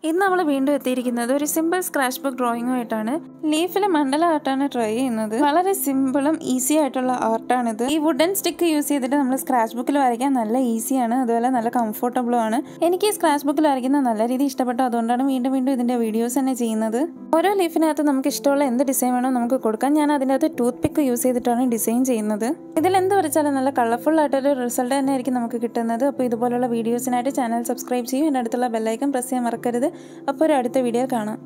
ഇന്ന് നമ്മൾ വീണ്ടും എത്തിയിരിക്കുന്നത് ഒരു സിമ്പിൾ സ്ക്രാച്ച് ബുക്ക് ഡ്രോയിങ്ങുമായിട്ടാണ് ലീഫിലെ മണ്ഡല ആർട്ടാണ് ട്രൈ ചെയ്യുന്നത് വളരെ സിമ്പിളും ഈസി ആയിട്ടുള്ള ആർട്ടാണിത് ഈ വുഡൻ സ്റ്റിക്ക് യൂസ് ചെയ്തിട്ട് നമ്മൾ സ്ക്രാച്ച് ബുക്കിൽ വരയ്ക്കാൻ നല്ല ഈസിയാണ് അതുപോലെ നല്ല കംഫർട്ടബിളും ആണ് എനിക്ക് ഈ സ്ക്രാച്ച് ബുക്കിൽ വരയ്ക്കുന്നത് നല്ല രീതിയിൽ ഇഷ്ടപ്പെട്ടു അതുകൊണ്ടാണ് വീണ്ടും വീണ്ടും ഇതിന്റെ വീഡിയോസ് തന്നെ ചെയ്യുന്നത് ഓരോ ലീഫിനകത്ത് നമുക്ക് ഇഷ്ടമുള്ള എന്ത് ഡിസൈൻ വേണോ നമുക്ക് കൊടുക്കാം ഞാൻ അതിൻ്റെ അകത്ത് ടൂത്ത് പിക്ക് യൂസ് ചെയ്തിട്ടാണ് ഡിസൈൻ ചെയ്യുന്നത് ഇതിൽ എന്ത് വരച്ചാലും നല്ല കളർഫുൾ ആയിട്ടൊരു റിസൾട്ട് തന്നെ ആയിരിക്കും നമുക്ക് കിട്ടുന്നത് അപ്പോൾ ഇതുപോലുള്ള വീഡിയോസിനായിട്ട് ചാനൽ സബ്സ്ക്രൈബ് ചെയ്യും എൻ്റെ അടുത്തുള്ള ബെല്ലൈക്കൺ പ്രസ് ചെയ്യാൻ മറക്കരുത് അപ്പോൾ ഒരു അടുത്ത വീഡിയോ കാണാം